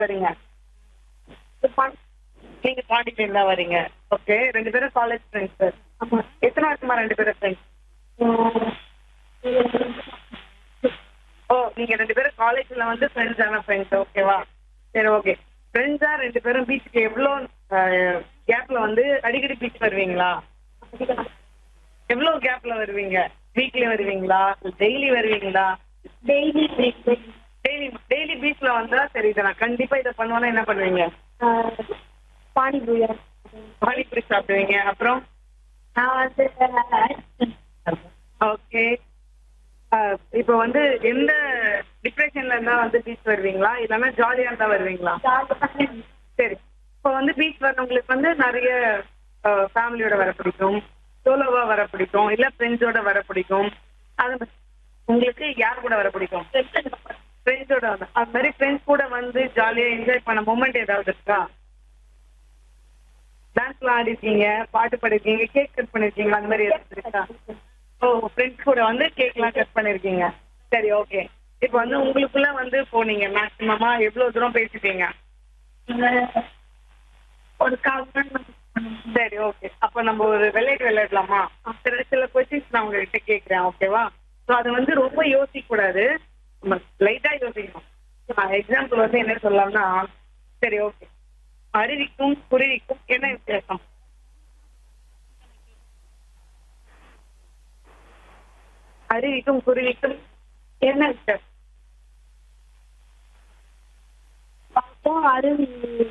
வரீங்க நீங்க பாண்டிச்சேரி தான் வரீங்க ஓகே ரெண்டு பேரும் காலேஜ் ஃப்ரெண்ட்ஸ் சார் ஆமா எத்தனை வருஷமா ரெண்டு பேரும் ஃப்ரெண்ட்ஸ் ஓ நீங்க ரெண்டு பேரும் காலேஜ்ல வந்து ஃப்ரெண்ட்ஸ் ஆன ஃப்ரெண்ட்ஸ் ஓகேவா சரி ஓகே ஃப்ரெண்ட்ஸா ரெண்டு பேரும் பீச்சுக்கு எவ்வளோ கேப்ல வந்து அடிக்கடி பீச் வருவீங்களா எவ்வளோ கேப்ல வருவீங்க வீக்லி வருவீங்களா டெய்லி வருவீங்களா டெய்லி டெய்லி டெய்லி பீச்ல வந்தா சரி இதை நான் கண்டிப்பா இதை பண்ணுவேன்னா என்ன பண்ணுவீங்க பானிபூரி பானிபூரி சாப்பிடுவீங்க அப்புறம் நான் வந்து ஓகே இப்போ வந்து எந்த டிப்ரெஷன்ல இருந்தா வந்து பீச் வருவீங்களா இல்லைன்னா ஜாலியா இருந்தா வருவீங்களா சரி இப்போ வந்து பீச் வரவங்களுக்கு வந்து நிறைய ஃபேமிலியோட வர பிடிக்கும் சோலோவா வர பிடிக்கும் இல்ல ஃப்ரெண்ட்ஸோட வர பிடிக்கும் அது உங்களுக்கு யார் கூட வர பிடிக்கும் ஃப்ரெண்ட்ஸோட வந்து அது மாதிரி ஃப்ரெண்ட்ஸ் கூட வந்து ஜாலியா என்ஜாய் பண்ண மூமெண்ட் ஏதாவது இருக்கா டான்ஸ்லாம் ஆடிருக்கீங்க பாட்டு பாடிருக்கீங்க கேக் கட் பண்ணிருக்கீங்களா அந்த மாதிரி ஏதாவது இருக்கா ஓ ஃப்ரெண்ட்ஸ் கூட வந்து கேக்லாம் கட் பண்ணிருக்கீங்க சரி ஓகே இப்போ வந்து உங்களுக்குள்ள வந்து போனீங்க மேக்ஸிமமா எவ்வளவு தூரம் பேசிட்டீங்க ஒரு கால் மணி நேரம் சரி ஓகே அப்ப நம்ம ஒரு விளையாட்டு விளையாடலாமா சில சில கொஸ்டின்ஸ் நான் உங்ககிட்ட கேட்கிறேன் ஓகேவா ஸோ அதை வந்து ரொம்ப யோசிக்க கூடாது நம்ம லைட்டா யோசிக்கணும் நான் எக்ஸாம்பிள் வந்து என்ன சொல்லலாம்னா சரி ஓகே அருவிக்கும் குருவிக்கும் என்ன வித்தியாசம் அருவிக்கும் குருவிக்கும் என்ன வித்தியாசம் பார்த்தோம் அருவி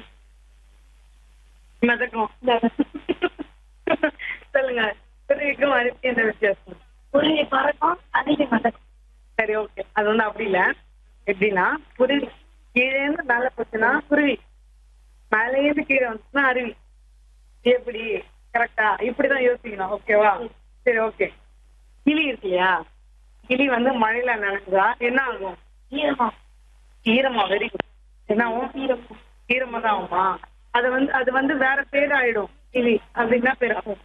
மிதக்கும் சொல்லுங்க குருவிக்கும் அருவிக்கும் என்ன வித்தியாசம் குருவி பறக்கும் அருவி மதக்கும் சரி ஓகே அது வந்து அப்படி இல்ல எப்படின்னா குருவி கீழே இருந்து மேல போச்சுன்னா குருவி மேலே இருந்து கீழே வந்துச்சுன்னா அருவி எப்படி கரெக்டா இப்படிதான் யோசிக்கணும் ஓகேவா சரி ஓகே கிளி இருக்கு இல்லையா கிளி வந்து மழையில நனைஞ்சா என்ன ஆகும் ஈரமா ஈரமா வெரி குட் என்ன ஆகும் ஈரம் ஈரமா தான் ஆகுமா அது வந்து அது வந்து வேற பேர் ஆயிடும் கிளி அப்படின்னா பேர் ஆகும்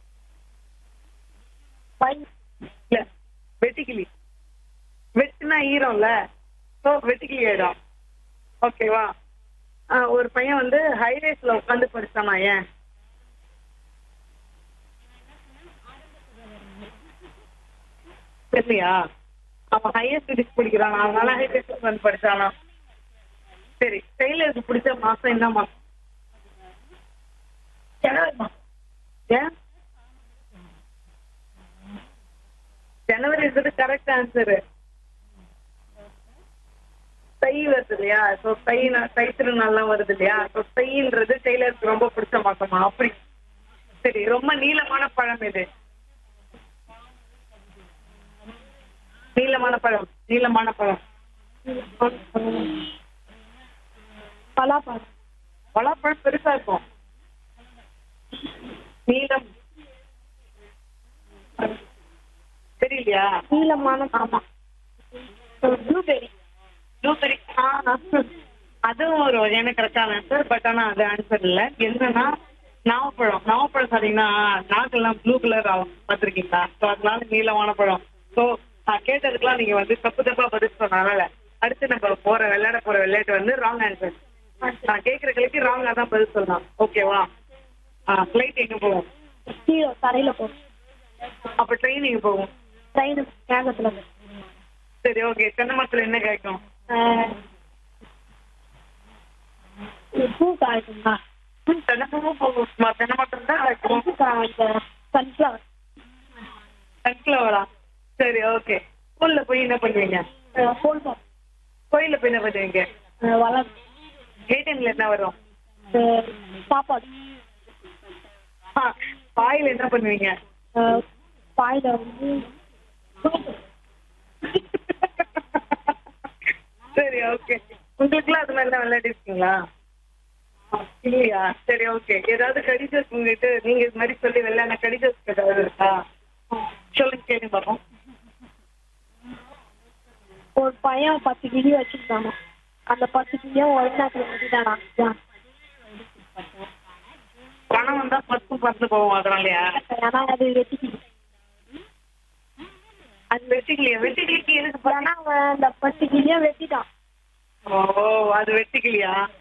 பை இல்ல வெட்டுக்கிளி வெட்டுனா ஈரம்ல ஸோ வெட்டுக்கிளி ஆயிடும் ஓகேவா ஆ, ஒரு பையன் வந்து ஹைவேஸ்ல உட்காந்து படிச்சானா ஏன் தெரியலையா அவன் ஹையர் ஸ்டடிஸ் படிக்கிறான் அதனால ஹைவேஸ்ல உட்காந்து படிச்சானா சரி டெய்லருக்கு பிடிச்ச மாசம் என்ன மாசம் ஜனவரி மாசம் ஏன் ஜனவரி இருக்கிறது கரெக்ட் ஆன்சரு தை வருது இல்லையா ஸோ தை தை திருநாள்லாம் வருது இல்லையா ஸோ தைன்றது டெய்லருக்கு ரொம்ப பிடிச்ச மாசமா அப்படி சரி ரொம்ப நீளமான பழம் எது நீளமான பழம் நீளமான பழம் பலாப்பழம் பலாப்பழம் பெருசா இருக்கும் நீளம் தெரியலையா நீளமான ஆமா ப்ளூபெரி ப்ளூபெரி அதுவும் ஒரு வகையான கரெக்டான ஆன்சர் பட் ஆனா அது ஆன்சர் இல்ல என்னன்னா நாவப்பழம் நாவப்பழம் சாதீங்கன்னா நாக்கெல்லாம் ப்ளூ கலர் ஆகும் பார்த்துருக்கீங்களா ஸோ அதனால நீளமான பழம் ஸோ நான் கேட்டதுக்கெல்லாம் நீங்க வந்து தப்பு தப்பா பதில் சொன்னனால அடுத்து நம்ம போற விளையாட போற விளையாட்டு வந்து ராங் ஆன்சர் நான் கேட்குற கேள்விக்கு ராங்கா தான் பதில் சொல்லலாம் ஓகேவா ஃப்ளைட் எங்க போகும் கீழே தரையில போகும் அப்ப ட்ரெயின் எங்க போகும் ட்ரெயின் வேகத்துல போகும். சரி ஓகே தென்னை மரத்துல என்ன கேட்கும் ஆஹ் பூ காய்க்குமா தென்னமும் போகும் தென்னை மரத்துல தான் கேட்கும் பூ காய்க்க சன்ஃப்ளவர் சன்ஃப்ளவரா சரி ஓகே ஸ்கூல்ல போய் என்ன பண்ணுவீங்க ஃபோன் பார் கோயில்ல போய் என்ன பண்ணுவீங்க வளர் ஏடிஎம்ல என்ன வரும் சாப்பாடு ஆ, பாயில என்ன பண்ணுவீங்க ஆஹ் பாயில வந்து சரி ஓகே உங்களுக்குலாம் அது மாதிரி தான் விளையாடி இருக்கீங்களா இல்லையா சரி ஓகே ஏதாவது கடிஜோஸ் உங்ககிட்ட நீங்க இது மாதிரி சொல்லி விளையாட கடிஜோஸ் ஏதாவது இருக்கா சொல்லுங்க கேள்வி பார்ப்போம் ஒரு பையன் பத்து கிளி வச்சிருக்காங்க அந்த பத்து கிளியும் ஒரே நேரத்தில் முடிட்டானா பணம் வந்தா பத்து பத்து போவோம் அதனாலயா ஏன்னா அது வெட்டிக்கிளி அது வெட்டிக்கலையா வெட்டிக்கலிக்கு எதுக்கு பணம் ஆனா அவன் அந்த பத்து கிளியும் வெட்டிட்டான் ஓ அது வெட்டிக்கலையா